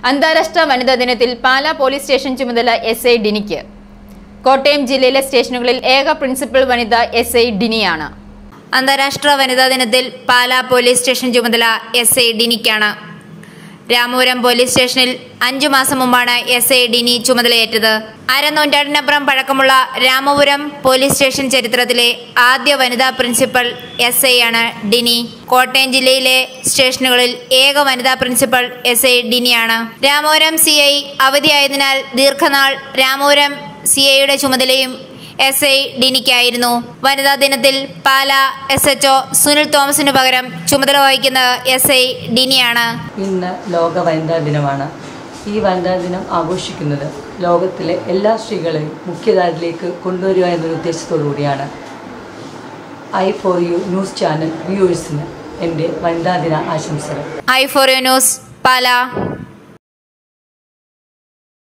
അന്താരാഷ്ട്ര വനിതാ ദിനത്തിൽ പാലാ പോലീസ് സ്റ്റേഷൻ ചുമതല എസ് ഐ ഡിനിക്ക് കോട്ടയം ജില്ലയിലെ സ്റ്റേഷനുകളിൽ ഏക പ്രിൻസിപ്പൽ വനിത എസ് ഐ ഡിനിയാണ് അന്താരാഷ്ട്ര വനിതാ ദിനത്തിൽ പാലാ പോലീസ് സ്റ്റേഷൻ ചുമതല എസ് ഐ ഡിനിക്കാണ് രാമപുരം പോലീസ് സ്റ്റേഷനിൽ അഞ്ചു മാസം മുമ്പാണ് എസ് ഐ ഡിനി ചുമതലയേറ്റത് അരനൂറ്റാണ്ടിനപ്പുറം പഴക്കമുള്ള രാമപുരം പോലീസ് സ്റ്റേഷൻ ചരിത്രത്തിലെ ആദ്യ വനിതാ പ്രിൻസിപ്പൽ എസ് ഐ ആണ് ഡിനി കോട്ടയം ജില്ലയിലെ സ്റ്റേഷനുകളിൽ ഏക വനിതാ പ്രിൻസിപ്പൽ എസ് ഐ ഡിനിയാണ് രാമപുരം സി ഐ അവധിയായതിനാൽ ദീർഘനാൾ രാമപുരം സി ഐയുടെ ചുമതലയും എസ് ഐ ഡിനിക്കായിരുന്നു വനിതാ ദിനത്തിൽ Pala S H O Sunil തോമസിന് പകരം ചുമതല വഹിക്കുന്നത് എസ് ഐ ഡിനിയാണ് ഇന്ന് ലോക വനിതാ ദിനമാണ് ഈ വനിതാ ദിനം ആഘോഷിക്കുന്നത് ലോകത്തിലെ എല്ലാ സ്ത്രീകളെയും മുഖ്യധാരയിലേക്ക് കൊണ്ടുവരിക എന്നൊരു ഉദ്ദേശത്തോടു കൂടിയാണ് I for you news channel വ്യൂവേഴ്സിന് എൻ്റെ വനിതാ ദിന ആശംസകൾ I for you news Pala